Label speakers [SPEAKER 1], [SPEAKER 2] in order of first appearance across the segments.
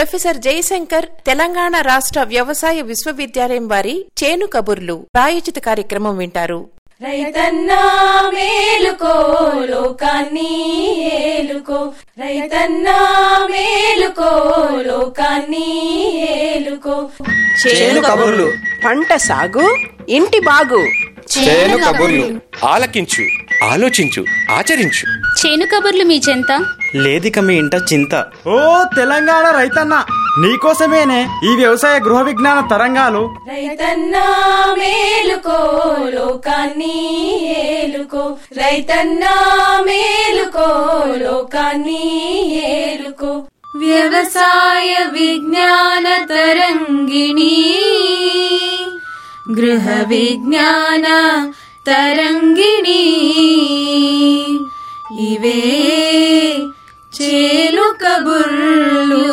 [SPEAKER 1] professor Jayashankar Telangana రాష్ట్ర వ్యవసాయ విశ్వవిద్యాలయం వారి చేను కబుర్లు ప్రాయోజిత కార్యక్రమం వింటారు
[SPEAKER 2] రైతన్నా మేలుకో లోకాన్ని ఏలుకో రైతన్నా మేలుకో లోకాన్ని ఏలుకో
[SPEAKER 3] చేను కబుర్లు
[SPEAKER 4] పంట సాగు ఇంటి బాగు
[SPEAKER 3] చేను కబుర్లు ఆలకించు ఆలోచించు ఆచరించు
[SPEAKER 5] చేను కబుర్లు మీ చెంత
[SPEAKER 6] లేదిక మీ ఇంట చింత
[SPEAKER 7] ఓ తెలంగాణ రైతన్న నీకోసమేనే ఈ వ్యవసాయ గృహ విజ్ఞాన తరంగాలు
[SPEAKER 2] రైతన్నా మేలుకో లోకాన్ని ఏలుకో రైతన్నా మేలుకో లోకాన్ని ఏలుకో వ్యవసాయ విజ్ఞాన తరంగిణి గృహ విజ్ఞాన తరంగిణి ఇవే చేలు కబుర్లు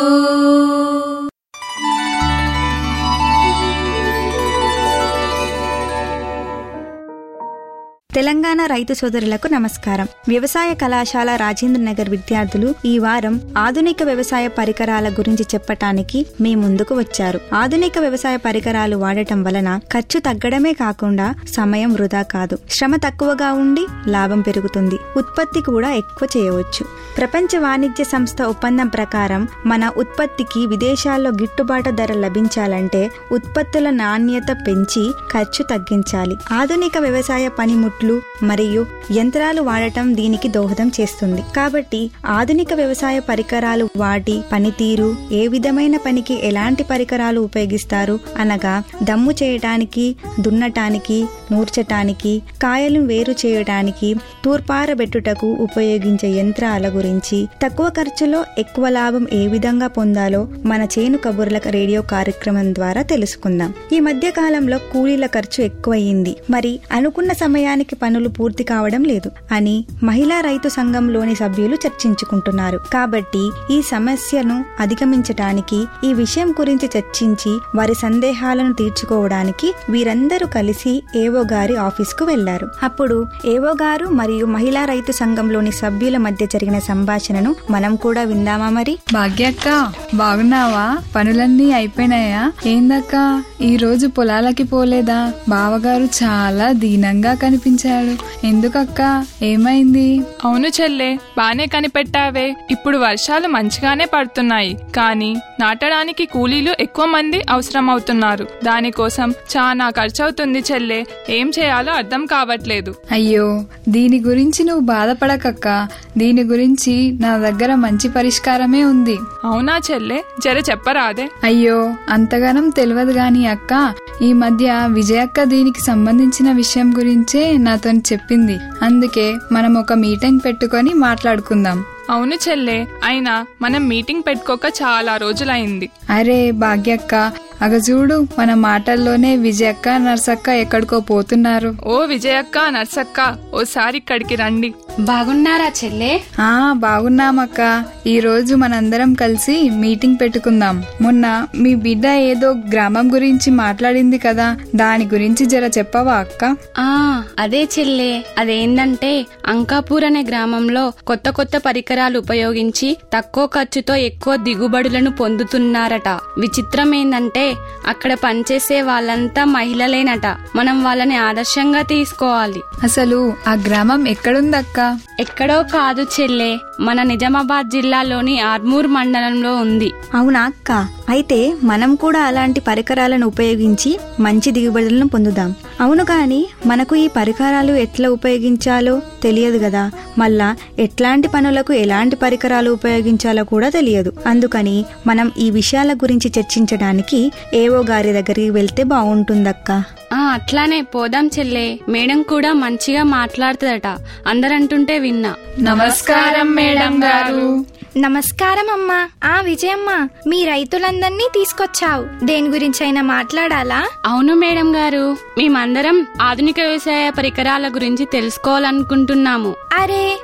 [SPEAKER 8] తెలంగాణ రైతు సోదరులకు నమస్కారం వ్యవసాయ కళాశాల రాజేంద్ర నగర్ విద్యార్థులు ఈ వారం ఆధునిక వ్యవసాయ పరికరాల గురించి చెప్పటానికి మీ ముందుకు వచ్చారు ఆధునిక వ్యవసాయ పరికరాలు వాడటం వలన ఖర్చు తగ్గడమే కాకుండా సమయం వృధా కాదు శ్రమ తక్కువగా ఉండి లాభం పెరుగుతుంది ఉత్పత్తి కూడా ఎక్కువ చేయవచ్చు ప్రపంచ వాణిజ్య సంస్థ ఒప్పందం ప్రకారం మన ఉత్పత్తికి విదేశాల్లో గిట్టుబాటు ధర లభించాలంటే ఉత్పత్తుల నాణ్యత పెంచి ఖర్చు తగ్గించాలి ఆధునిక వ్యవసాయ పనిముట్లు మరియు యంత్రాలు వాడటం దీనికి దోహదం చేస్తుంది కాబట్టి ఆధునిక వ్యవసాయ పరికరాలు వాటి పనితీరు ఏ విధమైన పనికి ఎలాంటి పరికరాలు ఉపయోగిస్తారు అనగా దమ్ము చేయటానికి దున్నటానికి నూర్చటానికి కాయలు వేరు చేయడానికి తూర్పారబెట్టుటకు ఉపయోగించే యంత్రాల గురించి తక్కువ ఖర్చులో ఎక్కువ లాభం ఏ విధంగా పొందాలో మన చేను కబుర్ల రేడియో కార్యక్రమం ద్వారా తెలుసుకుందాం ఈ మధ్య కాలంలో కూలీల ఖర్చు ఎక్కువయింది మరి అనుకున్న సమయానికి పనులు పూర్తి కావడం లేదు అని మహిళా రైతు సంఘంలోని సభ్యులు చర్చించుకుంటున్నారు కాబట్టి ఈ సమస్యను అధిగమించటానికి ఈ విషయం గురించి చర్చించి వారి సందేహాలను తీర్చుకోవడానికి వీరందరూ కలిసి ఏవో గారి ఆఫీస్ కు వెళ్లారు అప్పుడు ఏవో గారు మరియు మహిళా రైతు సంఘంలోని సభ్యుల మధ్య జరిగిన సంభాషణను మనం కూడా విందామా మరి
[SPEAKER 9] భాగ్యక్క బాగున్నావా పనులన్నీ అయిపోయినాయా ఏందక్క ఈ రోజు పొలాలకి పోలేదా బావగారు చాలా దీనంగా కనిపించాడు ఎందుకక్క ఏమైంది
[SPEAKER 10] అవును చెల్లే బానే కనిపెట్టావే ఇప్పుడు వర్షాలు మంచిగానే పడుతున్నాయి కానీ నాటడానికి కూలీలు ఎక్కువ మంది అవసరం అవుతున్నారు దానికోసం చాలా ఖర్చవుతుంది చెల్లే ఏం చేయాలో అర్థం కావట్లేదు
[SPEAKER 9] అయ్యో దీని గురించి నువ్వు బాధపడకక్క దీని గురించి నా దగ్గర మంచి పరిష్కారమే ఉంది
[SPEAKER 10] అవునా చెల్లే జర చెప్పరాదే
[SPEAKER 9] అయ్యో అంతగానం తెలియదు గాని అక్క ఈ మధ్య విజయక్క దీనికి సంబంధించిన విషయం గురించే నాతో చెప్పింది అందుకే మనం ఒక మీటింగ్ పెట్టుకొని మాట్లాడుకుందాం
[SPEAKER 10] అవును చెల్లే అయినా మనం మీటింగ్ పెట్టుకోక చాలా రోజులైంది
[SPEAKER 9] అరే భాగ్యక్క అగ చూడు మన మాటల్లోనే విజయక్క నర్సక్క ఎక్కడికో పోతున్నారు
[SPEAKER 10] ఓ విజయక్క నర్సక్క ఓసారి ఇక్కడికి రండి
[SPEAKER 5] బాగున్నారా చెల్లే
[SPEAKER 9] ఆ బాగున్నామక్క ఈ రోజు మనందరం కలిసి మీటింగ్ పెట్టుకుందాం మొన్న మీ బిడ్డ ఏదో గ్రామం గురించి మాట్లాడింది కదా దాని గురించి జర చెప్పవా అక్క
[SPEAKER 5] ఆ అదే చెల్లే అదేందంటే అంకాపూర్ అనే గ్రామంలో కొత్త కొత్త పరికరాలు ఉపయోగించి తక్కువ ఖర్చుతో ఎక్కువ దిగుబడులను పొందుతున్నారట విచిత్రం ఏందంటే అక్కడ పనిచేసే వాళ్ళంతా మహిళలేనట మనం వాళ్ళని ఆదర్శంగా తీసుకోవాలి
[SPEAKER 9] అసలు ఆ గ్రామం ఎక్కడుందక్క
[SPEAKER 5] ఎక్కడో కాదు చెల్లే మన నిజామాబాద్ జిల్లాలోని ఆర్మూర్ మండలంలో ఉంది
[SPEAKER 8] అవునా అక్క అయితే మనం కూడా అలాంటి పరికరాలను ఉపయోగించి మంచి దిగుబడులను పొందుదాం అవును కానీ మనకు ఈ పరికరాలు ఎట్లా ఉపయోగించాలో తెలియదు కదా మళ్ళా ఎట్లాంటి పనులకు ఎలాంటి పరికరాలు ఉపయోగించాలో కూడా తెలియదు అందుకని మనం ఈ విషయాల గురించి చర్చించడానికి ఏవో గారి దగ్గరికి వెళ్తే బాగుంటుందక్క
[SPEAKER 5] ఆ అట్లానే పోదాం చెల్లే మేడం కూడా మంచిగా మాట్లాడుతుందట అందరంటుంటే విన్నా
[SPEAKER 9] నమస్కారం మేడం గారు
[SPEAKER 11] నమస్కారం అమ్మా ఆ విజయమ్మ మీ రైతులందరినీ తీసుకొచ్చావు దేని గురించి అయినా మాట్లాడాలా
[SPEAKER 5] అవును మేడం గారు మేమందరం ఆధునిక వ్యవసాయ పరికరాల గురించి తెలుసుకోవాలనుకుంటున్నాము
[SPEAKER 11] అరే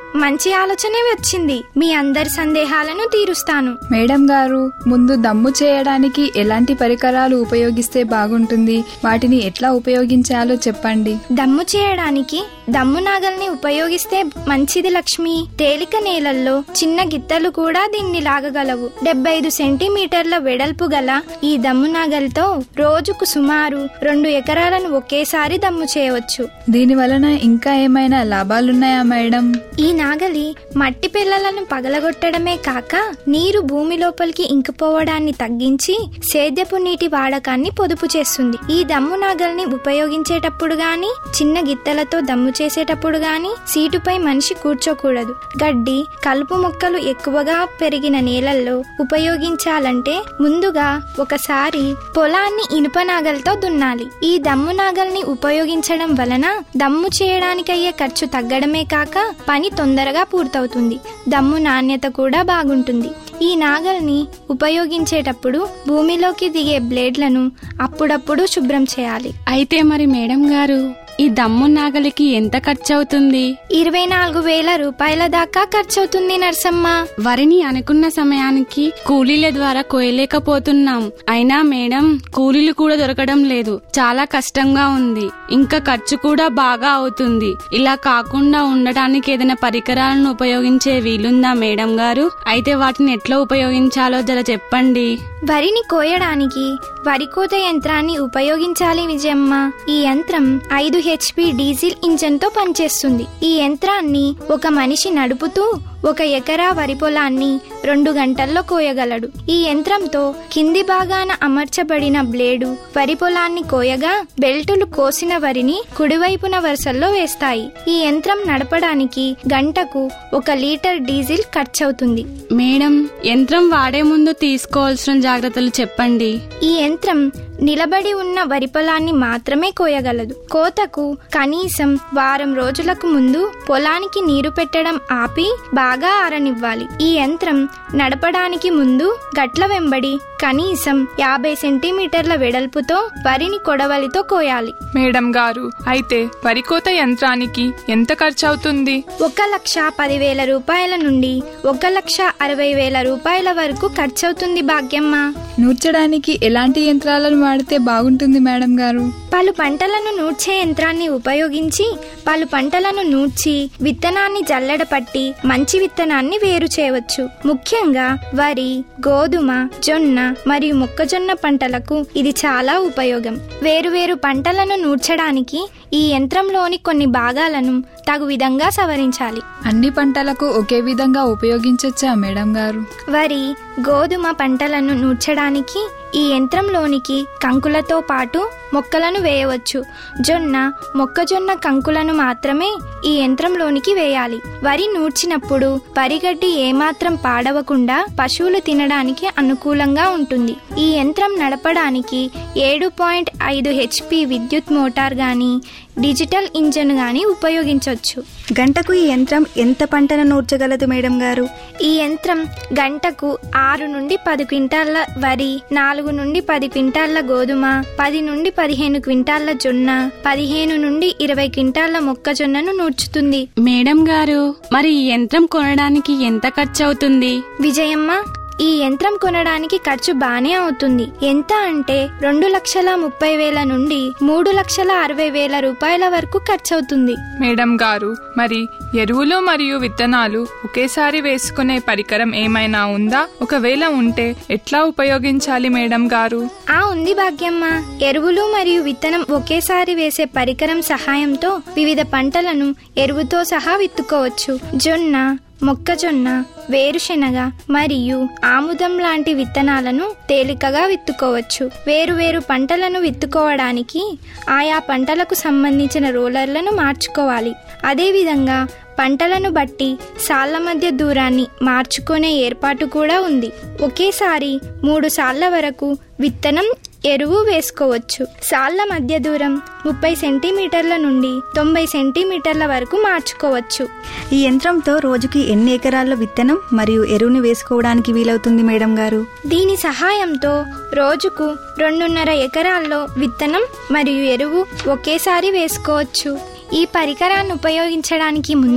[SPEAKER 11] మంచి ఆలోచనే వచ్చింది మీ అందరి సందేహాలను తీరుస్తాను
[SPEAKER 9] మేడం గారు ముందు దమ్ము చేయడానికి ఎలాంటి పరికరాలు ఉపయోగిస్తే బాగుంటుంది వాటిని ఎట్లా ఉపయోగించాలో చెప్పండి
[SPEAKER 11] దమ్ము చేయడానికి దమ్ము నాగల్ని ఉపయోగిస్తే మంచిది లక్ష్మి తేలిక నేలల్లో చిన్న గిత్తలు కూడా దీన్ని లాగగలవు డెబ్బై ఐదు సెంటీమీటర్ల వెడల్పు గల ఈ దమ్ము నాగల్తో రోజుకు సుమారు రెండు ఎకరాలను ఒకేసారి దమ్ము చేయవచ్చు
[SPEAKER 9] దీని వలన ఇంకా ఏమైనా లాభాలున్నాయా మేడం
[SPEAKER 11] ఈ నాగలి మట్టి పిల్లలను పగలగొట్టడమే కాక నీరు భూమి లోపలికి ఇంకిపోవడాన్ని తగ్గించి సేద్యపు నీటి వాడకాన్ని పొదుపు చేస్తుంది ఈ దమ్ము నాగల్ని ఉపయోగించేటప్పుడు గాని చిన్న గిత్తలతో దమ్ము చేసేటప్పుడు గాని సీటుపై మనిషి కూర్చోకూడదు గడ్డి కలుపు మొక్కలు ఎక్కువగా పెరిగిన నేలల్లో ఉపయోగించాలంటే ముందుగా ఒకసారి పొలాన్ని ఇనుప నాగల్తో దున్నాలి ఈ దమ్ము నాగల్ని ఉపయోగించడం వలన దమ్ము చేయడానికయ్యే ఖర్చు తగ్గడమే కాక పని తొందరగా పూర్తవుతుంది దమ్ము నాణ్యత కూడా బాగుంటుంది ఈ నాగల్ని ఉపయోగించేటప్పుడు భూమిలోకి దిగే బ్లేడ్లను అప్పుడప్పుడు శుభ్రం చేయాలి
[SPEAKER 5] అయితే మరి మేడం గారు ఈ దమ్ము నాగలికి ఎంత ఖర్చు అవుతుంది
[SPEAKER 11] ఇరవై నాలుగు వేల రూపాయల దాకా ఖర్చవుతుంది నర్సమ్మ
[SPEAKER 5] వరిని అనుకున్న సమయానికి కూలీల ద్వారా కోయలేకపోతున్నాం అయినా మేడం కూలీలు కూడా దొరకడం లేదు చాలా కష్టంగా ఉంది ఇంకా ఖర్చు కూడా బాగా అవుతుంది ఇలా కాకుండా ఉండటానికి ఏదైనా పరికరాలను ఉపయోగించే వీలుందా మేడం గారు అయితే వాటిని ఎట్లా ఉపయోగించాలో జర చెప్పండి
[SPEAKER 11] వరిని కోయడానికి వరి కోత యంత్రాన్ని ఉపయోగించాలి విజయమ్మ ఈ యంత్రం ఐదు హెచ్పి డీజిల్ ఇంజన్ తో పనిచేస్తుంది ఈ యంత్రాన్ని ఒక మనిషి నడుపుతూ ఒక ఎకరా వరి పొలాన్ని రెండు గంటల్లో కోయగలడు ఈ యంత్రంతో కింది భాగాన అమర్చబడిన బ్లేడు వరి పొలాన్ని కోయగా బెల్టులు కోసిన వరిని కుడివైపున వరుసల్లో వేస్తాయి ఈ యంత్రం నడపడానికి గంటకు ఒక లీటర్ డీజిల్ ఖర్చవుతుంది
[SPEAKER 5] మేడం యంత్రం వాడే ముందు తీసుకోవాల్సిన జాగ్రత్తలు చెప్పండి
[SPEAKER 11] ఈ యంత్రం నిలబడి ఉన్న వరి పొలాన్ని మాత్రమే కోయగలదు కోతకు కనీసం వారం రోజులకు ముందు పొలానికి నీరు పెట్టడం ఆపి బాగా ఆరనివ్వాలి ఈ యంత్రం నడపడానికి ముందు గట్ల వెంబడి కనీసం యాభై సెంటీమీటర్ల వెడల్పుతో వరిని కొడవలితో కోయాలి
[SPEAKER 10] మేడం గారు అయితే వరికోత యంత్రానికి ఎంత ఖర్చు అవుతుంది
[SPEAKER 11] ఒక లక్ష పదివేల రూపాయల నుండి ఒక లక్ష అరవై వేల రూపాయల వరకు ఖర్చవుతుంది భాగ్యమ్మ
[SPEAKER 9] నూర్చడానికి ఎలాంటి యంత్రాలను వాడితే బాగుంటుంది మేడం గారు
[SPEAKER 11] పలు పంటలను నూర్చే యంత్రాన్ని ఉపయోగించి పలు పంటలను నూర్చి విత్తనాన్ని జల్లెడ పట్టి మంచి విత్తనాన్ని వేరు చేయవచ్చు ముఖ్యంగా వరి గోధుమ జొన్న మరియు మొక్కజొన్న పంటలకు ఇది చాలా ఉపయోగం వేరువేరు పంటలను నూర్చడానికి ఈ యంత్రంలోని కొన్ని భాగాలను తగు విధంగా సవరించాలి
[SPEAKER 9] అన్ని పంటలకు ఒకే విధంగా ఉపయోగించొచ్చా మేడం గారు
[SPEAKER 11] వరి గోధుమ పంటలను నూర్చడానికి ఈ యంత్రంలోనికి కంకులతో పాటు మొక్కలను వేయవచ్చు జొన్న మొక్కజొన్న కంకులను మాత్రమే ఈ యంత్రంలోనికి వేయాలి వరి నూర్చినప్పుడు వరిగడ్డి ఏమాత్రం పాడవకుండా పశువులు తినడానికి అనుకూలంగా ఉంటుంది ఈ యంత్రం నడపడానికి ఏడు పాయింట్ ఐదు హెచ్పి విద్యుత్ మోటార్ గాని డిజిటల్ ఇంజన్ గాని ఉపయోగించవచ్చు
[SPEAKER 8] గంటకు ఈ యంత్రం ఎంత పంటను నూర్చగలదు మేడం గారు
[SPEAKER 11] ఈ యంత్రం గంటకు ఆరు నుండి పది క్వింటాళ్ల వరి నాలుగు నుండి పది క్వింటాళ్ల గోధుమ పది నుండి పదిహేను క్వింటాళ్ల జొన్న పదిహేను నుండి ఇరవై క్వింటాళ్ల మొక్కజొన్నను నూర్చుతుంది
[SPEAKER 5] మేడం గారు మరి ఈ యంత్రం కొనడానికి ఎంత ఖర్చు అవుతుంది
[SPEAKER 11] విజయమ్మ ఈ యంత్రం కొనడానికి ఖర్చు బానే అవుతుంది ఎంత అంటే రెండు లక్షల ముప్పై వేల నుండి మూడు లక్షల అరవై వేల రూపాయల వరకు ఖర్చవుతుంది
[SPEAKER 10] మేడం గారు మరి ఎరువులు మరియు విత్తనాలు ఒకేసారి వేసుకునే పరికరం ఏమైనా ఉందా ఒకవేళ ఉంటే ఎట్లా ఉపయోగించాలి మేడం గారు
[SPEAKER 11] ఆ ఉంది భాగ్యమ్మ ఎరువులు మరియు విత్తనం ఒకేసారి వేసే పరికరం సహాయంతో వివిధ పంటలను ఎరువుతో సహా విత్తుకోవచ్చు జొన్న మొక్కజొన్న వేరుశెనగ మరియు ఆముదం లాంటి విత్తనాలను తేలికగా విత్తుకోవచ్చు వేరువేరు పంటలను విత్తుకోవడానికి ఆయా పంటలకు సంబంధించిన రోలర్లను మార్చుకోవాలి అదేవిధంగా పంటలను బట్టి సాళ్ల మధ్య దూరాన్ని మార్చుకునే ఏర్పాటు కూడా ఉంది ఒకేసారి మూడు సాళ్ల వరకు విత్తనం ఎరువు వేసుకోవచ్చు సాళ్ల మధ్య దూరం ముప్పై సెంటీమీటర్ల నుండి తొంభై సెంటీమీటర్ల వరకు మార్చుకోవచ్చు
[SPEAKER 8] ఈ యంత్రంతో రోజుకి ఎన్ని ఎకరాల్లో విత్తనం మరియు ఎరువుని వేసుకోవడానికి వీలవుతుంది మేడం గారు
[SPEAKER 11] దీని సహాయంతో రోజుకు రెండున్నర ఎకరాల్లో విత్తనం మరియు ఎరువు ఒకేసారి వేసుకోవచ్చు ఈ పరికరాన్ని ఉపయోగించడానికి ముందు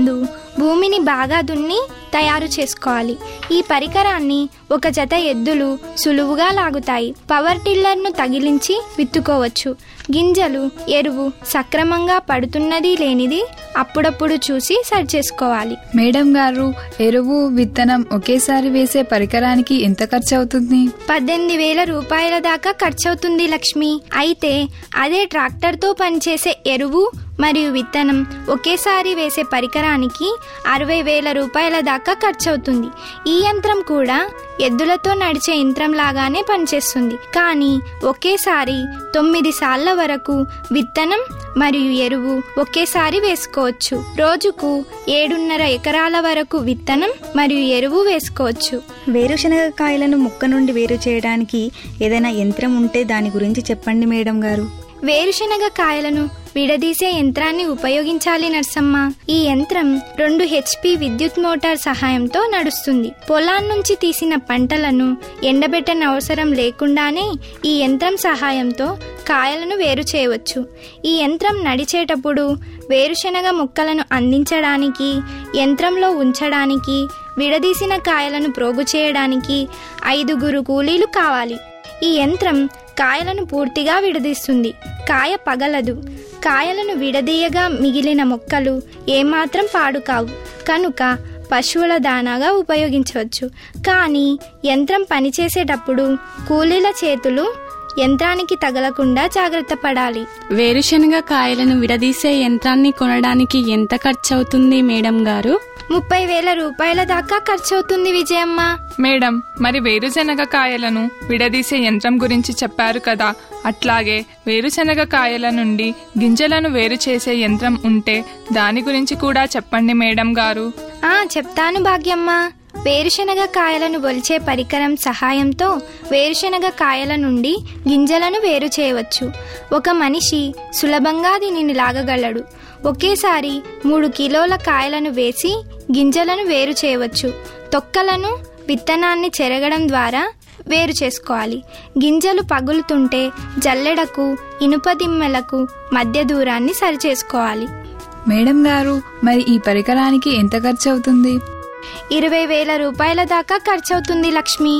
[SPEAKER 11] భూమిని బాగా దున్ని తయారు చేసుకోవాలి ఈ పరికరాన్ని ఒక జత ఎద్దులు సులువుగా లాగుతాయి పవర్ టిల్లర్ను తగిలించి విత్తుకోవచ్చు గింజలు ఎరువు సక్రమంగా పడుతున్నది లేనిది అప్పుడప్పుడు చూసి సరిచేసుకోవాలి
[SPEAKER 9] మేడం గారు ఎరువు విత్తనం ఒకేసారి వేసే పరికరానికి ఎంత ఖర్చు అవుతుంది
[SPEAKER 11] పద్దెనిమిది వేల రూపాయల దాకా ఖర్చవుతుంది లక్ష్మి అయితే అదే ట్రాక్టర్తో పనిచేసే ఎరువు మరియు విత్తనం ఒకేసారి వేసే పరికరానికి అరవై వేల రూపాయల దాకా ఖర్చవుతుంది ఈ యంత్రం కూడా ఎద్దులతో నడిచే యంత్రం లాగానే పనిచేస్తుంది కానీ ఒకేసారి తొమ్మిది సార్ల వరకు విత్తనం మరియు ఎరువు ఒకేసారి వేసుకోవచ్చు రోజుకు ఏడున్నర ఎకరాల వరకు విత్తనం మరియు ఎరువు వేసుకోవచ్చు
[SPEAKER 8] వేరుశనగ కాయలను ముక్క నుండి వేరు చేయడానికి ఏదైనా యంత్రం ఉంటే దాని గురించి చెప్పండి మేడం గారు
[SPEAKER 11] వేరుశనగ కాయలను విడదీసే యంత్రాన్ని ఉపయోగించాలి నర్సమ్మ ఈ యంత్రం రెండు హెచ్పి విద్యుత్ మోటార్ సహాయంతో నడుస్తుంది పొలాన్నుంచి తీసిన పంటలను ఎండబెట్టని అవసరం లేకుండానే ఈ యంత్రం సహాయంతో కాయలను వేరు చేయవచ్చు ఈ యంత్రం నడిచేటప్పుడు వేరుశనగ ముక్కలను అందించడానికి యంత్రంలో ఉంచడానికి విడదీసిన కాయలను ప్రోగు చేయడానికి ఐదుగురు కూలీలు కావాలి ఈ యంత్రం కాయలను పూర్తిగా విడదీస్తుంది కాయ పగలదు కాయలను విడదీయగా మిగిలిన మొక్కలు ఏమాత్రం పాడు కావు కనుక పశువుల దానాగా ఉపయోగించవచ్చు కానీ యంత్రం పనిచేసేటప్పుడు కూలీల చేతులు యంత్రానికి తగలకుండా జాగ్రత్త పడాలి
[SPEAKER 5] వేరుశనగ కాయలను విడదీసే యంత్రాన్ని కొనడానికి ఎంత ఖర్చవుతుంది మేడం గారు
[SPEAKER 11] ముప్పై వేల రూపాయల దాకా ఖర్చవుతుంది విజయమ్మ
[SPEAKER 10] మేడం మరి వేరుశనగ కాయలను విడదీసే యంత్రం గురించి చెప్పారు కదా అట్లాగే వేరుశనగ కాయల నుండి గింజలను వేరు చేసే యంత్రం ఉంటే దాని గురించి కూడా చెప్పండి మేడం గారు
[SPEAKER 11] ఆ చెప్తాను భాగ్యమ్మ వేరుశనగ కాయలను ఒలిచే పరికరం సహాయంతో వేరుశనగ కాయల నుండి గింజలను వేరు చేయవచ్చు ఒక మనిషి సులభంగా దీనిని లాగగలడు ఒకేసారి మూడు కిలోల కాయలను వేసి గింజలను వేరు చేయవచ్చు తొక్కలను విత్తనాన్ని చెరగడం ద్వారా వేరు చేసుకోవాలి గింజలు పగులుతుంటే జల్లెడకు ఇనుప దిమ్మెలకు మధ్య దూరాన్ని సరిచేసుకోవాలి
[SPEAKER 9] మేడం గారు మరి ఈ పరికరానికి ఎంత ఖర్చు అవుతుంది
[SPEAKER 11] ఇరవై వేల రూపాయల దాకా ఖర్చవుతుంది లక్ష్మి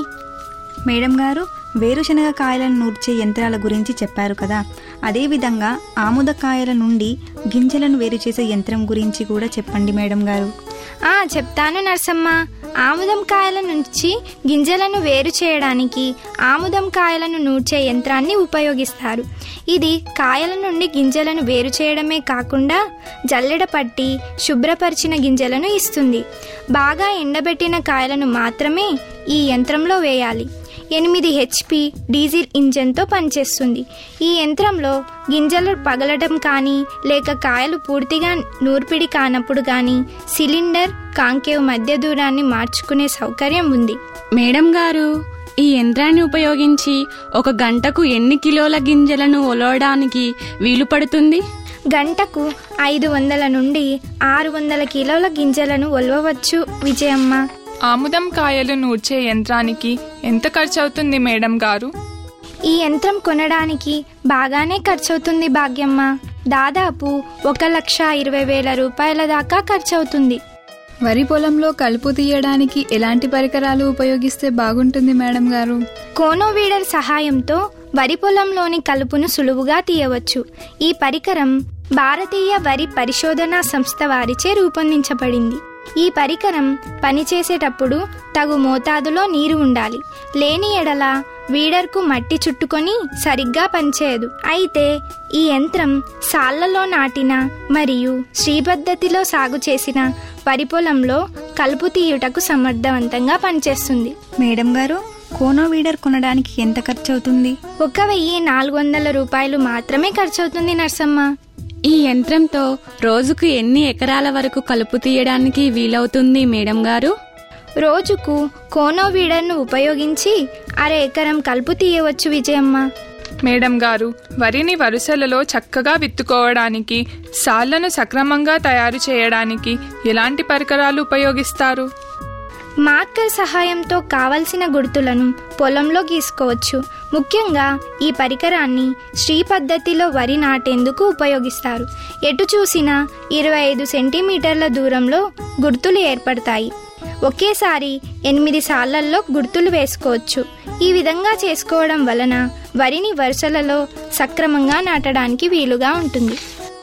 [SPEAKER 8] మేడం గారు వేరుశనగ కాయలను నూర్చే యంత్రాల గురించి చెప్పారు కదా అదేవిధంగా ఆముద కాయల నుండి గింజలను వేరు చేసే యంత్రం గురించి కూడా చెప్పండి మేడం గారు
[SPEAKER 11] ఆ చెప్తాను నర్సమ్మ ఆముదం కాయల నుంచి గింజలను వేరు చేయడానికి ఆముదం కాయలను నూర్చే యంత్రాన్ని ఉపయోగిస్తారు ఇది కాయల నుండి గింజలను వేరు చేయడమే కాకుండా జల్లెడ పట్టి శుభ్రపరిచిన గింజలను ఇస్తుంది బాగా ఎండబెట్టిన కాయలను మాత్రమే ఈ యంత్రంలో వేయాలి ఎనిమిది హెచ్పి డీజిల్ ఇంజన్తో పనిచేస్తుంది ఈ యంత్రంలో గింజలు పగలడం కానీ లేక కాయలు పూర్తిగా నూర్పిడి కానప్పుడు కానీ సిలిండర్ కాంకేవ్ మధ్య దూరాన్ని మార్చుకునే సౌకర్యం ఉంది
[SPEAKER 5] మేడం గారు ఈ యంత్రాన్ని ఉపయోగించి ఒక గంటకు ఎన్ని కిలోల గింజలను ఒలవడానికి వీలు పడుతుంది
[SPEAKER 11] గంటకు ఐదు వందల నుండి ఆరు వందల కిలోల గింజలను ఒలవవచ్చు విజయమ్మ
[SPEAKER 10] ఆముదం కాయలు నూర్చే యంత్రానికి ఎంత ఖర్చవుతుంది మేడం గారు
[SPEAKER 11] ఈ యంత్రం కొనడానికి బాగానే ఖర్చవుతుంది భాగ్యమ్మ దాదాపు ఒక లక్ష ఇరవై వేల రూపాయల దాకా ఖర్చవుతుంది
[SPEAKER 9] వరి పొలంలో కలుపు తీయడానికి ఎలాంటి పరికరాలు ఉపయోగిస్తే బాగుంటుంది మేడం గారు
[SPEAKER 11] కోనోవీడర్ సహాయంతో వరి పొలంలోని కలుపును సులువుగా తీయవచ్చు ఈ పరికరం భారతీయ వరి పరిశోధనా సంస్థ వారిచే రూపొందించబడింది ఈ పరికరం పనిచేసేటప్పుడు తగు మోతాదులో నీరు ఉండాలి లేని ఎడల వీడర్కు మట్టి చుట్టుకొని సరిగ్గా పనిచేయదు అయితే ఈ యంత్రం సాళ్లలో నాటిన మరియు శ్రీపద్ధతిలో సాగు చేసిన వరి పొలంలో కలుపు తీయుటకు సమర్థవంతంగా పనిచేస్తుంది
[SPEAKER 8] మేడం గారు కోనో వీడర్ కొనడానికి ఎంత ఖర్చు అవుతుంది
[SPEAKER 11] ఒక వెయ్యి నాలుగు వందల రూపాయలు మాత్రమే ఖర్చవుతుంది నర్సమ్మ
[SPEAKER 5] ఈ యంత్రంతో రోజుకు ఎన్ని ఎకరాల వరకు కలుపు తీయడానికి వీలవుతుంది మేడం గారు
[SPEAKER 11] రోజుకు కోనో వీడర్ను ఉపయోగించి అర ఎకరం కలుపు తీయవచ్చు విజయమ్మ
[SPEAKER 10] మేడం గారు వరిని వరుసలలో చక్కగా విత్తుకోవడానికి సాళ్లను సక్రమంగా తయారు చేయడానికి ఎలాంటి పరికరాలు ఉపయోగిస్తారు
[SPEAKER 11] మార్కర్ సహాయంతో కావలసిన గుర్తులను పొలంలో గీసుకోవచ్చు ముఖ్యంగా ఈ పరికరాన్ని శ్రీ పద్ధతిలో వరి నాటేందుకు ఉపయోగిస్తారు ఎటు చూసినా ఇరవై ఐదు సెంటీమీటర్ల దూరంలో గుర్తులు ఏర్పడతాయి ఒకేసారి ఎనిమిది సార్లల్లో గుర్తులు వేసుకోవచ్చు ఈ విధంగా చేసుకోవడం వలన వరిని వరుసలలో సక్రమంగా నాటడానికి వీలుగా ఉంటుంది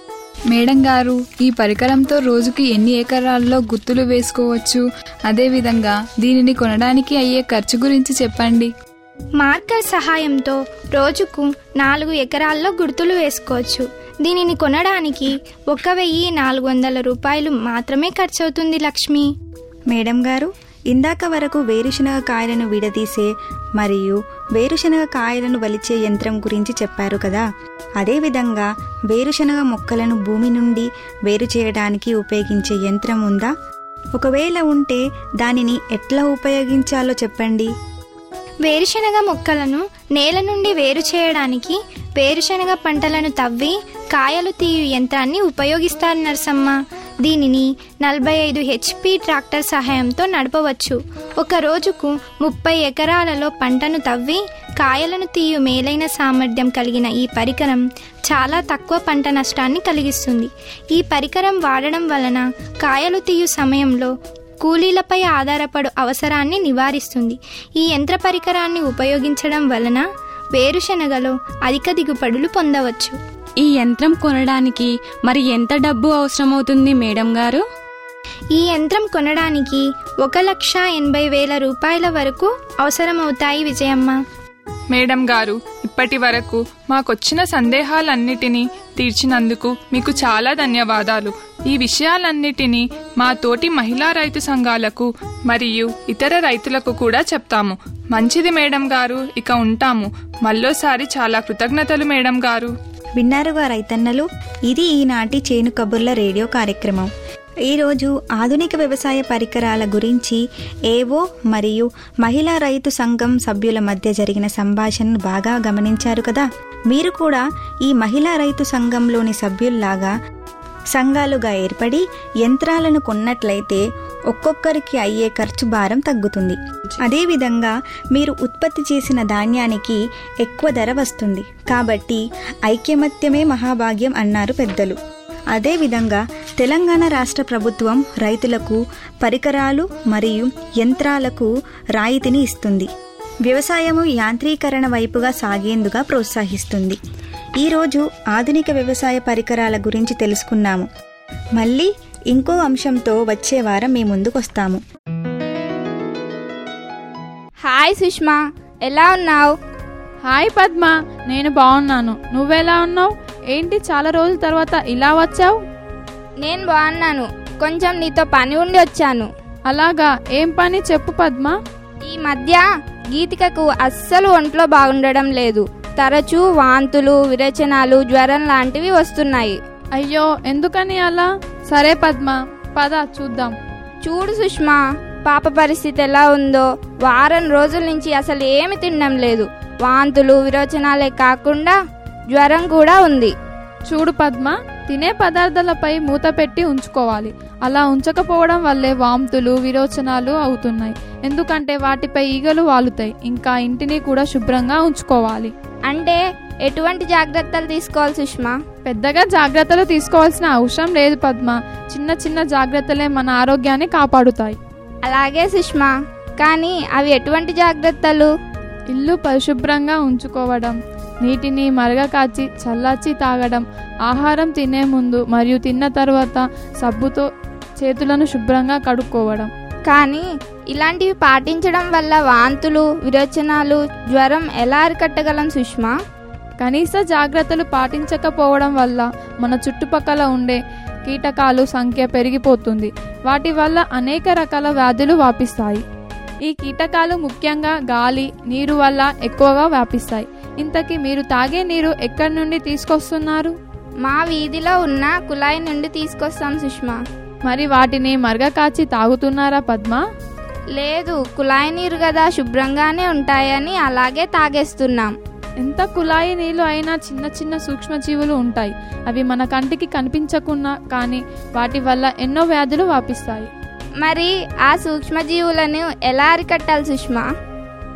[SPEAKER 9] మేడం గారు ఈ పరికరంతో రోజుకి ఎన్ని ఎకరాల్లో గుర్తులు వేసుకోవచ్చు అదేవిధంగా దీనిని కొనడానికి అయ్యే ఖర్చు గురించి చెప్పండి
[SPEAKER 11] మార్కర్ సహాయంతో రోజుకు నాలుగు ఎకరాల్లో గుర్తులు వేసుకోవచ్చు దీనిని కొనడానికి ఒక వెయ్యి నాలుగు వందల రూపాయలు మాత్రమే ఖర్చవుతుంది లక్ష్మి
[SPEAKER 8] మేడం గారు ఇందాక వరకు వేరుశనగ కాయలను విడదీసే మరియు వేరుశనగ కాయలను వలిచే యంత్రం గురించి చెప్పారు కదా అదేవిధంగా వేరుశనగ మొక్కలను భూమి నుండి వేరు చేయడానికి ఉపయోగించే యంత్రం ఉందా ఒకవేళ ఉంటే దానిని ఎట్లా ఉపయోగించాలో చెప్పండి
[SPEAKER 11] వేరుశనగ మొక్కలను నేల నుండి వేరు చేయడానికి వేరుశనగ పంటలను తవ్వి కాయలు తీయు యంత్రాన్ని ఉపయోగిస్తారు నరసమ్మ దీనిని నలభై ఐదు హెచ్పి ట్రాక్టర్ సహాయంతో నడపవచ్చు ఒక రోజుకు ముప్పై ఎకరాలలో పంటను తవ్వి కాయలను తీయు మేలైన సామర్థ్యం కలిగిన ఈ పరికరం చాలా తక్కువ పంట నష్టాన్ని కలిగిస్తుంది ఈ పరికరం వాడడం వలన కాయలు తీయు సమయంలో కూలీలపై ఆధారపడు అవసరాన్ని నివారిస్తుంది ఈ యంత్ర పరికరాన్ని ఉపయోగించడం వలన వేరుశనగలో అధిక దిగుబడులు పొందవచ్చు
[SPEAKER 5] ఈ యంత్రం కొనడానికి మరి ఎంత డబ్బు అవసరమవుతుంది మేడం గారు
[SPEAKER 11] ఈ యంత్రం కొనడానికి ఒక లక్ష ఎనభై వేల రూపాయల వరకు అవసరమవుతాయి విజయమ్మ
[SPEAKER 10] మేడం గారు ఇప్పటి వరకు మాకొచ్చిన సందేహాలన్నిటినీ తీర్చినందుకు మీకు చాలా ధన్యవాదాలు ఈ విషయాలన్నిటినీ మా తోటి మహిళా రైతు సంఘాలకు మరియు ఇతర రైతులకు కూడా చెప్తాము మంచిది మేడం గారు ఇక ఉంటాము మళ్ళోసారి చాలా కృతజ్ఞతలు మేడం గారు
[SPEAKER 8] విన్నారుగా రైతన్నలు ఇది ఈనాటి చేను కబుర్ల రేడియో కార్యక్రమం ఈరోజు ఆధునిక వ్యవసాయ పరికరాల గురించి ఏవో మరియు మహిళా రైతు సంఘం సభ్యుల మధ్య జరిగిన సంభాషణను బాగా గమనించారు కదా మీరు కూడా ఈ మహిళా రైతు సంఘంలోని సభ్యుల్లాగా సంఘాలుగా ఏర్పడి యంత్రాలను కొన్నట్లయితే ఒక్కొక్కరికి అయ్యే ఖర్చు భారం తగ్గుతుంది అదేవిధంగా మీరు ఉత్పత్తి చేసిన ధాన్యానికి ఎక్కువ ధర వస్తుంది కాబట్టి ఐక్యమత్యమే మహాభాగ్యం అన్నారు పెద్దలు అదేవిధంగా తెలంగాణ రాష్ట్ర ప్రభుత్వం రైతులకు పరికరాలు మరియు యంత్రాలకు రాయితీని ఇస్తుంది వ్యవసాయము యాంత్రీకరణ వైపుగా సాగేందుగా ప్రోత్సహిస్తుంది ఈరోజు ఆధునిక వ్యవసాయ పరికరాల గురించి తెలుసుకున్నాము మళ్ళీ ఇంకో అంశంతో వచ్చే వారం మీ ముందుకొస్తాము
[SPEAKER 12] హాయ్ సుష్మా ఎలా ఉన్నావు
[SPEAKER 13] హాయ్ పద్మ నేను బాగున్నాను నువ్వెలా ఉన్నావు ఏంటి చాలా రోజుల తర్వాత ఇలా వచ్చావు
[SPEAKER 12] నేను బాగున్నాను కొంచెం నీతో పని ఉండి వచ్చాను
[SPEAKER 13] అలాగా ఏం పని చెప్పు పద్మ
[SPEAKER 12] ఈ మధ్య గీతికకు అస్సలు ఒంట్లో బాగుండడం లేదు తరచూ వాంతులు విరేచనాలు జ్వరం లాంటివి వస్తున్నాయి
[SPEAKER 13] అయ్యో ఎందుకని అలా సరే పద్మ పద చూద్దాం
[SPEAKER 12] చూడు సుష్మా పాప పరిస్థితి ఎలా ఉందో వారం రోజుల నుంచి అసలు ఏమి తినడం లేదు వాంతులు విరోచనాలే కాకుండా జ్వరం కూడా ఉంది
[SPEAKER 13] చూడు పద్మ తినే పదార్థాలపై మూత పెట్టి ఉంచుకోవాలి అలా ఉంచకపోవడం వల్లే వాంతులు విరోచనాలు అవుతున్నాయి ఎందుకంటే వాటిపై ఈగలు వాలుతాయి ఇంకా ఇంటిని కూడా శుభ్రంగా ఉంచుకోవాలి
[SPEAKER 12] అంటే ఎటువంటి జాగ్రత్తలు తీసుకోవాలి సుష్మా
[SPEAKER 13] పెద్దగా జాగ్రత్తలు తీసుకోవాల్సిన అవసరం లేదు పద్మ చిన్న చిన్న జాగ్రత్తలే మన ఆరోగ్యాన్ని కాపాడుతాయి
[SPEAKER 12] అలాగే సుష్మా కానీ అవి ఎటువంటి జాగ్రత్తలు
[SPEAKER 13] ఇల్లు పరిశుభ్రంగా ఉంచుకోవడం నీటిని మరగ కాచి చల్లార్చి తాగడం ఆహారం తినే ముందు మరియు తిన్న తర్వాత సబ్బుతో చేతులను శుభ్రంగా కడుక్కోవడం
[SPEAKER 12] కానీ ఇలాంటివి పాటించడం వల్ల వాంతులు విరోచనాలు జ్వరం ఎలా అరికట్టగలం సుష్మా
[SPEAKER 13] కనీస జాగ్రత్తలు పాటించకపోవడం వల్ల మన చుట్టుపక్కల ఉండే కీటకాలు సంఖ్య పెరిగిపోతుంది వాటి వల్ల అనేక రకాల వ్యాధులు వ్యాపిస్తాయి ఈ కీటకాలు ముఖ్యంగా గాలి నీరు వల్ల ఎక్కువగా వ్యాపిస్తాయి ఇంతకీ మీరు తాగే నీరు ఎక్కడి నుండి తీసుకొస్తున్నారు
[SPEAKER 12] మా వీధిలో ఉన్న కుళాయి నుండి తీసుకొస్తాం సుష్మా
[SPEAKER 13] మరి వాటిని మరగ కాచి తాగుతున్నారా పద్మ
[SPEAKER 12] లేదు కుళాయి నీరు కదా శుభ్రంగానే ఉంటాయని అలాగే తాగేస్తున్నాం
[SPEAKER 13] ఎంత కుళాయి నీళ్లు అయినా చిన్న చిన్న సూక్ష్మజీవులు ఉంటాయి అవి మన కంటికి కనిపించకున్నా కానీ వాటి వల్ల ఎన్నో వ్యాధులు వ్యాపిస్తాయి
[SPEAKER 12] మరి ఆ సూక్ష్మజీవులను ఎలా అరికట్టాలి సుష్మా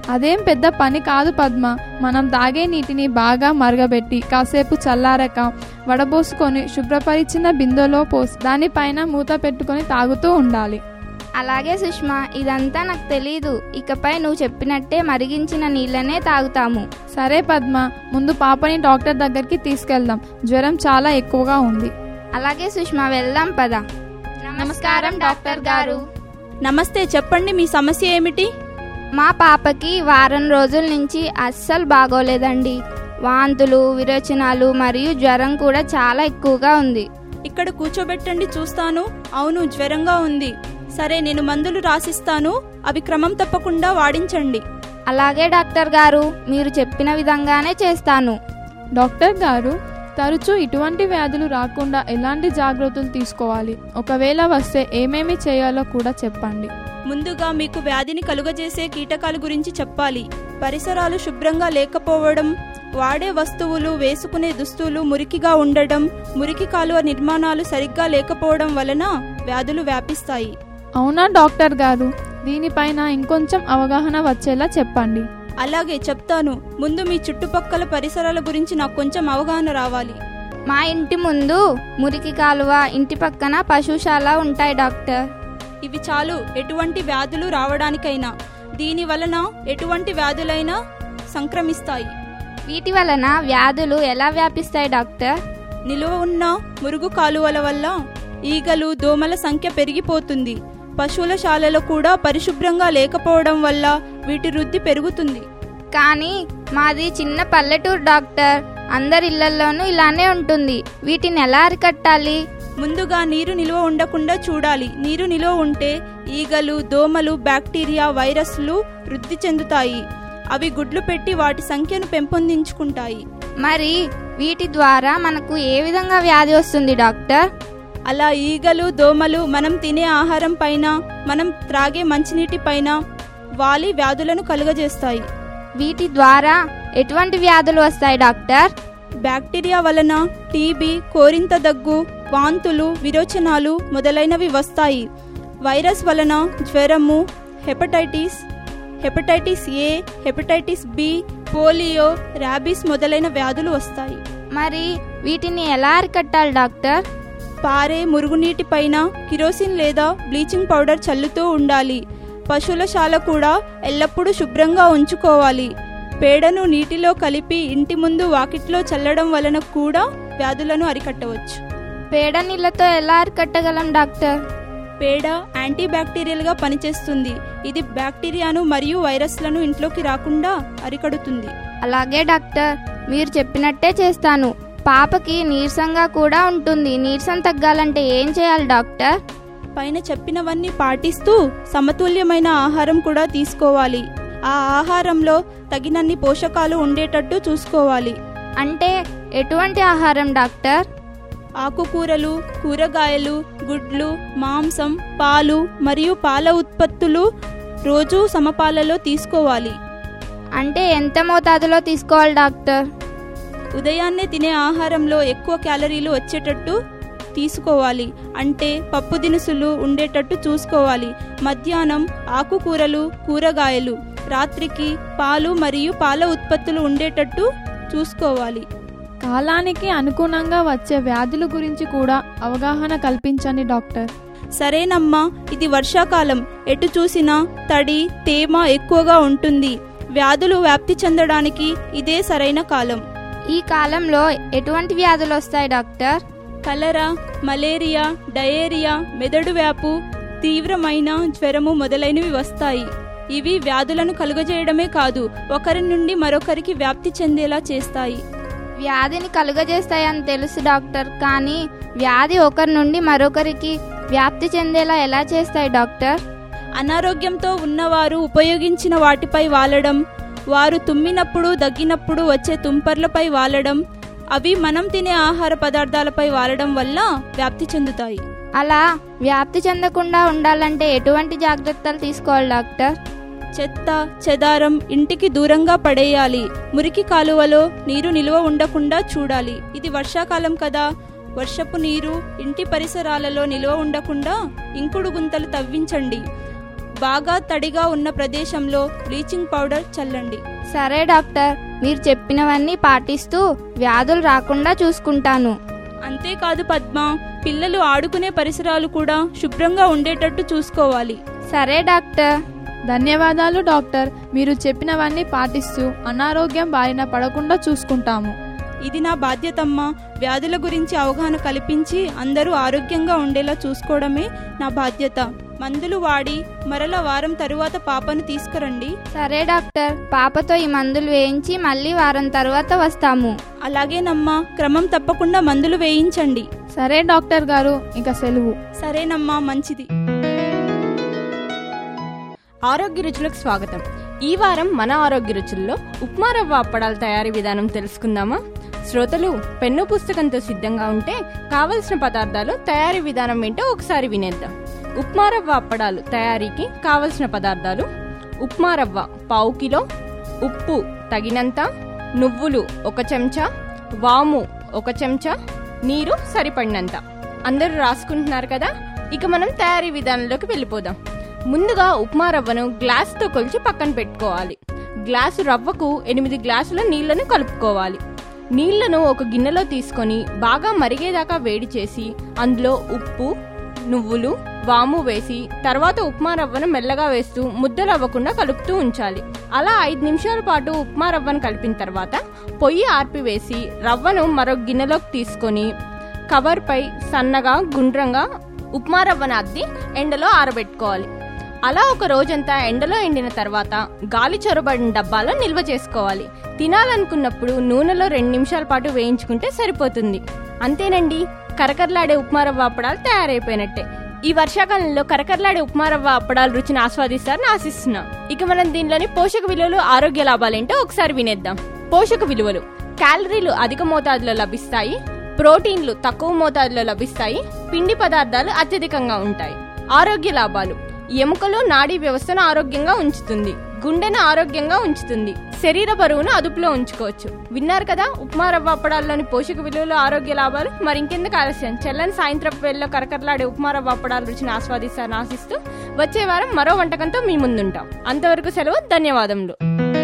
[SPEAKER 13] అదేం పెద్ద పని కాదు పద్మ మనం తాగే నీటిని బాగా మరగబెట్టి కాసేపు చల్లారక వడబోసుకొని శుభ్రపరిచిన బిందెలో పోసి దానిపైన మూత పెట్టుకొని తాగుతూ ఉండాలి
[SPEAKER 12] అలాగే సుష్మా ఇదంతా నాకు తెలీదు ఇకపై నువ్వు చెప్పినట్టే మరిగించిన నీళ్ళనే తాగుతాము
[SPEAKER 13] సరే పద్మ ముందు పాపని డాక్టర్ దగ్గరికి తీసుకెళ్దాం జ్వరం చాలా ఎక్కువగా ఉంది
[SPEAKER 12] అలాగే సుష్మా వెళ్దాం పద నమస్కారం డాక్టర్ గారు
[SPEAKER 2] నమస్తే చెప్పండి మీ సమస్య ఏమిటి
[SPEAKER 12] మా పాపకి వారం రోజుల నుంచి అస్సలు బాగోలేదండి వాంతులు విరోచనాలు మరియు జ్వరం కూడా చాలా ఎక్కువగా ఉంది
[SPEAKER 2] ఇక్కడ కూర్చోబెట్టండి చూస్తాను అవును జ్వరంగా ఉంది సరే నేను మందులు రాసిస్తాను అవి క్రమం తప్పకుండా వాడించండి
[SPEAKER 12] అలాగే డాక్టర్ గారు మీరు చెప్పిన విధంగానే చేస్తాను
[SPEAKER 13] డాక్టర్ గారు తరచూ ఇటువంటి వ్యాధులు రాకుండా ఎలాంటి జాగ్రత్తలు తీసుకోవాలి ఒకవేళ వస్తే ఏమేమి చేయాలో కూడా చెప్పండి
[SPEAKER 2] ముందుగా మీకు వ్యాధిని కలుగజేసే కీటకాల గురించి చెప్పాలి పరిసరాలు శుభ్రంగా లేకపోవడం వాడే వస్తువులు వేసుకునే దుస్తులు మురికిగా ఉండడం మురికి కాలువ నిర్మాణాలు సరిగ్గా లేకపోవడం వలన వ్యాధులు వ్యాపిస్తాయి
[SPEAKER 13] అవునా డాక్టర్ గారు దీనిపైన ఇంకొంచెం అవగాహన వచ్చేలా చెప్పండి
[SPEAKER 2] అలాగే చెప్తాను ముందు మీ చుట్టుపక్కల పరిసరాల గురించి నాకు కొంచెం అవగాహన రావాలి
[SPEAKER 12] మా ఇంటి ముందు మురికి కాలువ ఇంటి పక్కన పశుశాల ఉంటాయి డాక్టర్
[SPEAKER 2] ఇవి చాలు ఎటువంటి వ్యాధులు రావడానికైనా దీని వలన ఎటువంటి వ్యాధులైనా సంక్రమిస్తాయి
[SPEAKER 12] వీటి వలన వ్యాధులు ఎలా వ్యాపిస్తాయి డాక్టర్
[SPEAKER 2] నిలువ ఉన్న మురుగు కాలువల వల్ల ఈగలు దోమల సంఖ్య పెరిగిపోతుంది పశువుల శాలలో కూడా పరిశుభ్రంగా లేకపోవడం వల్ల వీటి వృద్ధి పెరుగుతుంది
[SPEAKER 12] కానీ మాది చిన్న పల్లెటూరు డాక్టర్ అందరి ఇళ్లలోనూ ఇలానే ఉంటుంది వీటిని ఎలా అరికట్టాలి
[SPEAKER 2] ముందుగా నీరు నిల్వ ఉండకుండా చూడాలి నీరు నిల్వ ఉంటే ఈగలు దోమలు బ్యాక్టీరియా వైరస్లు వృద్ధి చెందుతాయి అవి గుడ్లు పెట్టి వాటి సంఖ్యను పెంపొందించుకుంటాయి
[SPEAKER 12] మరి వీటి ద్వారా మనకు ఏ విధంగా వ్యాధి వస్తుంది డాక్టర్
[SPEAKER 2] అలా ఈగలు దోమలు మనం తినే ఆహారం పైన మనం త్రాగే మంచినీటి పైన వాలి వ్యాధులను కలుగజేస్తాయి
[SPEAKER 12] వీటి ద్వారా ఎటువంటి వ్యాధులు వస్తాయి డాక్టర్
[SPEAKER 2] బ్యాక్టీరియా వలన టీబీ కోరింత దగ్గు వాంతులు విరోచనాలు మొదలైనవి వస్తాయి వైరస్ వలన జ్వరము hepatitis hepatitis A hepatitis B polio rabies మొదలైన వ్యాధులు వస్తాయి
[SPEAKER 12] మరి వీటిని ఎలా అరికట్టాలి డాక్టర్
[SPEAKER 2] పారే మురుగునీటి పైన కిరోసిన్ లేదా బ్లీచింగ్ పౌడర్ చల్లుతూ ఉండాలి పశువుల శాల కూడా ఎల్లప్పుడూ శుభ్రంగా ఉంచుకోవాలి పేడను నీటిలో కలిపి ఇంటి ముందు వాకిట్లో చల్లడం వలన కూడా వ్యాధులను అరికట్టవచ్చు
[SPEAKER 12] పేడ నీళ్ళతో ఎలా అరికట్టగలం డాక్టర్
[SPEAKER 2] పేడ యాంటీ బ్యాక్టీరియల్గా పనిచేస్తుంది ఇది బ్యాక్టీరియాను మరియు వైరస్లను ఇంట్లోకి రాకుండా అరికడుతుంది
[SPEAKER 12] అలాగే డాక్టర్ మీరు చెప్పినట్టే చేస్తాను పాపకి నీరసంగా కూడా ఉంటుంది నీరసం తగ్గాలంటే ఏం చేయాలి డాక్టర్
[SPEAKER 2] పైన చెప్పినవన్నీ పాటిస్తూ సమతుల్యమైన ఆహారం కూడా తీసుకోవాలి ఆ ఆహారంలో తగినన్ని పోషకాలు ఉండేటట్టు చూసుకోవాలి
[SPEAKER 12] అంటే ఎటువంటి ఆహారం డాక్టర్
[SPEAKER 2] ఆకుకూరలు కూరగాయలు గుడ్లు మాంసం పాలు మరియు పాల ఉత్పత్తులు రోజు సమపాలలో తీసుకోవాలి
[SPEAKER 12] అంటే ఎంత మోతాదులో తీసుకోవాలి డాక్టర్
[SPEAKER 2] ఉదయాన్నే తినే ఆహారంలో ఎక్కువ క్యాలరీలు వచ్చేటట్టు తీసుకోవాలి అంటే పప్పు దినుసులు ఉండేటట్టు చూసుకోవాలి మధ్యాహ్నం ఆకుకూరలు కూరగాయలు రాత్రికి పాలు మరియు పాల ఉత్పత్తులు ఉండేటట్టు చూసుకోవాలి
[SPEAKER 13] కాలానికి అనుగుణంగా వచ్చే వ్యాధుల గురించి కూడా అవగాహన కల్పించండి డాక్టర్
[SPEAKER 2] సరేనమ్మా ఇది వర్షాకాలం ఎటు చూసినా తడి తేమ ఎక్కువగా ఉంటుంది వ్యాధులు వ్యాప్తి చెందడానికి ఇదే సరైన కాలం
[SPEAKER 12] ఈ కాలంలో ఎటువంటి వ్యాధులు వస్తాయి డాక్టర్
[SPEAKER 2] కలరా మలేరియా డయేరియా మెదడు వ్యాపు తీవ్రమైన జ్వరము మొదలైనవి వస్తాయి ఇవి వ్యాధులను కలుగజేయడమే కాదు ఒకరి నుండి మరొకరికి వ్యాప్తి చెందేలా చేస్తాయి
[SPEAKER 12] వ్యాధిని కలుగజేస్తాయని తెలుసు డాక్టర్ కానీ వ్యాధి ఒకరి నుండి మరొకరికి వ్యాప్తి చెందేలా ఎలా చేస్తాయి డాక్టర్
[SPEAKER 2] అనారోగ్యంతో ఉన్నవారు ఉపయోగించిన వాటిపై వాలడం వారు తుమ్మినప్పుడు దగ్గినప్పుడు వచ్చే తుంపర్లపై వాలడం అవి మనం తినే ఆహార పదార్థాలపై వాలడం వల్ల వ్యాప్తి చెందుతాయి
[SPEAKER 12] అలా వ్యాప్తి చెందకుండా ఉండాలంటే ఎటువంటి జాగ్రత్తలు తీసుకోవాలి డాక్టర్
[SPEAKER 2] చెత్త చెదారం ఇంటికి దూరంగా పడేయాలి మురికి కాలువలో నీరు నిల్వ ఉండకుండా చూడాలి ఇది వర్షాకాలం కదా వర్షపు నీరు ఇంటి పరిసరాలలో నిల్వ ఉండకుండా ఇంకుడు గుంతలు తవ్వించండి బాగా తడిగా ఉన్న ప్రదేశంలో బ్లీచింగ్ పౌడర్ చల్లండి
[SPEAKER 12] సరే డాక్టర్ మీరు చెప్పినవన్నీ పాటిస్తూ వ్యాధులు రాకుండా చూసుకుంటాను
[SPEAKER 2] అంతేకాదు పద్మ పిల్లలు ఆడుకునే పరిసరాలు కూడా శుభ్రంగా ఉండేటట్టు చూసుకోవాలి
[SPEAKER 12] సరే డాక్టర్
[SPEAKER 13] ధన్యవాదాలు డాక్టర్ మీరు చెప్పినవన్నీ పాటిస్తూ అనారోగ్యం బారిన పడకుండా చూసుకుంటాము
[SPEAKER 2] ఇది నా బాధ్యతమ్మా వ్యాధుల గురించి అవగాహన కల్పించి అందరూ ఆరోగ్యంగా ఉండేలా చూసుకోవడమే నా బాధ్యత మందులు వాడి మరల వారం తరువాత పాపను తీసుకురండి
[SPEAKER 12] సరే డాక్టర్ పాపతో ఈ మందులు వేయించి మళ్ళీ వారం తర్వాత వస్తాము
[SPEAKER 2] అలాగేనమ్మా క్రమం తప్పకుండా మందులు వేయించండి
[SPEAKER 13] సరే డాక్టర్ గారు ఇక సెలవు
[SPEAKER 2] సరేనమ్మా మంచిది
[SPEAKER 14] ఆరోగ్య రుచులకు స్వాగతం ఈ వారం మన ఆరోగ్య రుచుల్లో ఉప్మా రవ్వ అప్పడాల తయారీ విధానం తెలుసుకుందామా శ్రోతలు పెన్ను పుస్తకంతో సిద్ధంగా ఉంటే కావలసిన పదార్థాలు తయారీ విధానం ఏంటో ఒకసారి వినేద్దాం ఉప్మా రవ్వ అప్పడాలు తయారీకి కావలసిన పదార్థాలు ఉప్మా రవ్వ పావు కిలో ఉప్పు తగినంత నువ్వులు ఒక చెంచా వాము ఒక చెంచా నీరు సరిపడినంత అందరూ రాసుకుంటున్నారు కదా ఇక మనం తయారీ విధానంలోకి వెళ్ళిపోదాం ముందుగా ఉప్మా రవ్వను గ్లాసుతో కొలిచి పక్కన పెట్టుకోవాలి గ్లాసు రవ్వకు ఎనిమిది గ్లాసుల నీళ్లను కలుపుకోవాలి నీళ్లను ఒక గిన్నెలో తీసుకొని బాగా మరిగేదాకా వేడి చేసి అందులో ఉప్పు నువ్వులు వాము వేసి తర్వాత ఉప్మా రవ్వను మెల్లగా వేస్తూ ముద్దలు అవ్వకుండా కలుపుతూ ఉంచాలి అలా ఐదు నిమిషాల పాటు ఉప్మా రవ్వను కలిపిన తర్వాత పొయ్యి ఆర్పివేసి రవ్వను మరో గిన్నెలోకి తీసుకొని కవర్పై సన్నగా గుండ్రంగా ఉప్మా రవ్వను అద్ది ఎండలో ఆరబెట్టుకోవాలి అలా ఒక రోజంతా ఎండలో ఎండిన తర్వాత గాలి చొరబడిన డబ్బాలో నిల్వ చేసుకోవాలి తినాలనుకున్నప్పుడు నూనెలో రెండు నిమిషాల పాటు వేయించుకుంటే సరిపోతుంది అంతేనండి కరకరలాడే ఉప్మా రవ్వ అప్పడాలు తయారైపోయినట్టే ఈ వర్షాకాలంలో కరకరలాడే ఉప్మా రవ్వ అప్పడాలు రుచిని ఆస్వాదిస్తారని ఆశిస్తున్నాం ఇక మనం దీనిలోని పోషక విలువలు ఆరోగ్య లాభాలేంటో ఒకసారి వినేద్దాం పోషక విలువలు క్యాలరీలు అధిక మోతాదులో లభిస్తాయి ప్రోటీన్లు తక్కువ మోతాదులో లభిస్తాయి పిండి పదార్థాలు అత్యధికంగా ఉంటాయి ఆరోగ్య లాభాలు ఎముకలు నాడీ వ్యవస్థను ఆరోగ్యంగా ఉంచుతుంది గుండెను ఆరోగ్యంగా ఉంచుతుంది శరీర బరువును అదుపులో ఉంచుకోవచ్చు విన్నారు కదా ఉప్మా రవ్వ అప్పడాల్లోని పోషక విలువలు ఆరోగ్య లాభాలు మరి ఇంకెందుకు ఆలస్యం చెల్లని సాయంత్రం వేళలో కరకరలాడే ఉప్మా రవ్వ అప్పడాల రుచిని ఆస్వాదిస్తారని ఆశిస్తూ వచ్చే వారం మరో వంటకంతో మీ ముందుంటాం అంతవరకు సెలవు ధన్యవాదములు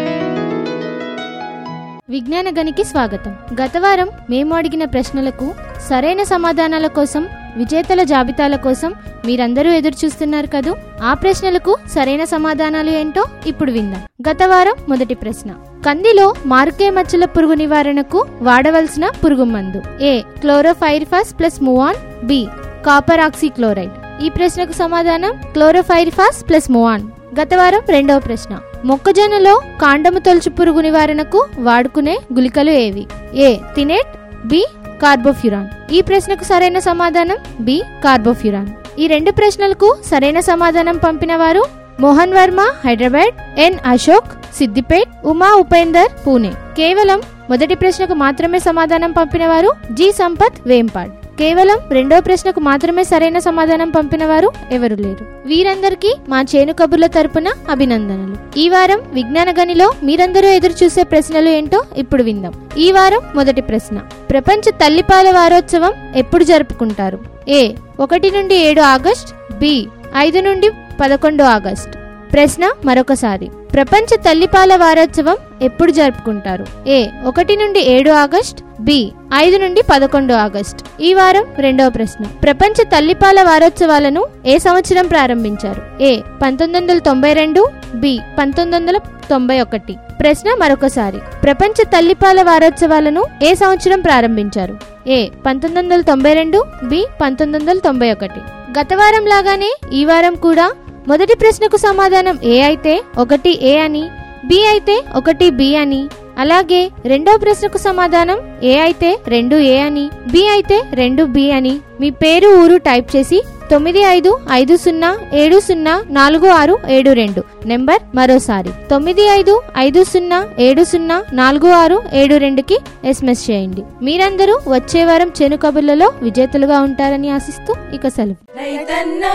[SPEAKER 15] విజ్ఞాన గనికి స్వాగతం గత వారం మేము అడిగిన ప్రశ్నలకు సరైన సమాధానాల కోసం విజేతల జాబితాల కోసం మీరందరూ ఎదురు చూస్తున్నారు కదూ ఆ ప్రశ్నలకు సరైన సమాధానాలు ఏంటో ఇప్పుడు విందాం గత వారం మొదటి ప్రశ్న కందిలో మారుకే మచ్చల పురుగు నివారణకు వాడవలసిన పురుగు మందు ఏ క్లోరోఫైరిఫాస్ ప్లస్ మువాన్ బి కాపర్ ఆక్సిక్లోరైడ్ ఈ ప్రశ్నకు సమాధానం క్లోరోఫైరిఫాస్ ప్లస్ మువాన్ గత వారం రెండవ ప్రశ్న మొక్కజొన్నలో కాండము తొలుచు పురుగు నివారణకు వాడుకునే గుళికలు ఏవి ఏ తినేట్ బి కార్బోఫ్యూరాన్ ఈ ప్రశ్నకు సరైన సమాధానం బి కార్బోఫ్యూరాన్ ఈ రెండు ప్రశ్నలకు సరైన సమాధానం పంపిన వారు మోహన్ వర్మ హైదరాబాద్ ఎన్ అశోక్ సిద్దిపేట్ ఉమా ఉపేందర్ పూణే కేవలం మొదటి ప్రశ్నకు మాత్రమే సమాధానం పంపిన వారు జి సంపత్ వేంపాడ్ కేవలం రెండో ప్రశ్నకు మాత్రమే సరైన సమాధానం పంపిన వారు ఎవరు లేరు వీరందరికీ మా చేను కబుర్ల తరపున అభినందనలు ఈ వారం విజ్ఞాన గనిలో మీరందరూ ఎదురు చూసే ప్రశ్నలు ఏంటో ఇప్పుడు విందాం ఈ వారం మొదటి ప్రశ్న ప్రపంచ తల్లిపాల వారోత్సవం ఎప్పుడు జరుపుకుంటారు ఏ ఒకటి నుండి ఏడు ఆగస్ట్ బి ఐదు నుండి పదకొండు ఆగస్ట్ ప్రశ్న మరొకసారి ప్రపంచ తల్లిపాల వారోత్సవం ఎప్పుడు జరుపుకుంటారు ఏ ఒకటి నుండి ఏడు ఆగస్ట్ బి ఐదు నుండి పదకొండు ఆగస్ట్ ఈ వారం రెండవ ప్రశ్న ప్రపంచ తల్లిపాల వారోత్సవాలను ఏ సంవత్సరం ప్రారంభించారు ఏ పంతొమ్మిది వందల తొంభై రెండు బి పంతొమ్మిది వందల తొంభై ఒకటి ప్రశ్న మరొకసారి ప్రపంచ తల్లిపాల వారోత్సవాలను ఏ సంవత్సరం ప్రారంభించారు ఏ పంతొమ్మిది వందల తొంభై రెండు బి పంతొమ్మిది వందల తొంభై ఒకటి గత వారం లాగానే ఈ వారం కూడా మొదటి ప్రశ్నకు సమాధానం ఏ అయితే ఒకటి ఏ అని బి అయితే ఒకటి బి అని అలాగే రెండో ప్రశ్నకు సమాధానం ఏ అయితే రెండు ఏ అని బి అయితే రెండు బి అని మీ పేరు ఊరు టైప్ చేసి తొమ్మిది ఐదు ఐదు సున్నా ఏడు సున్నా నాలుగు ఆరు ఏడు రెండు నెంబర్ మరోసారి తొమ్మిది ఐదు ఐదు సున్నా ఏడు సున్నా నాలుగు ఆరు ఏడు రెండుకి ఎస్ఎంఎస్ చేయండి మీరందరూ వచ్చే వారం చేను కబుర్లలో విజేతలుగా ఉంటారని ఆశిస్తూ ఇక సెలవు
[SPEAKER 16] రైతన్నా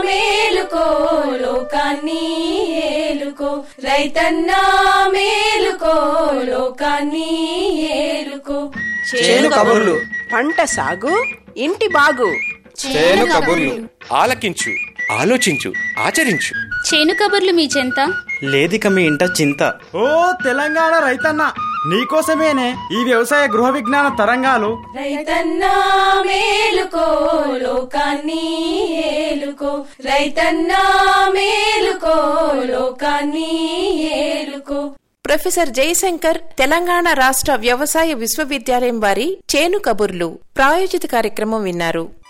[SPEAKER 16] మేలుకో లోకాన్ని ఏలుకో రైతన్నా మేలుకో లోకాన్ని ఏలుకో
[SPEAKER 3] చేను కబుర్లు
[SPEAKER 4] పంట సాగు ఇంటి బాగు
[SPEAKER 3] చేను కబుర్లు ఆలకించు ఆలోచించు ఆచరించు
[SPEAKER 17] చేను కబుర్లు మీ చెంత
[SPEAKER 6] లేదిక మీ ఇంట చింత
[SPEAKER 7] ఓ తెలంగాణ రైతన్న నీకోసమేనే ఈ వ్యవసాయ గృహ విజ్ఞాన తరంగాలు
[SPEAKER 16] రైతన్నా మేలుకో లోకాన్ని ఏలుకో రైతన్నా మేలుకో లోకాన్ని ఏలుకో
[SPEAKER 1] ప్రొఫెసర్ జయశంకర్ తెలంగాణ రాష్ట్ర వ్యవసాయ విశ్వవిద్యాలయం వారి చేను కబుర్లు ప్రాయోజిత కార్యక్రమం విన్నారు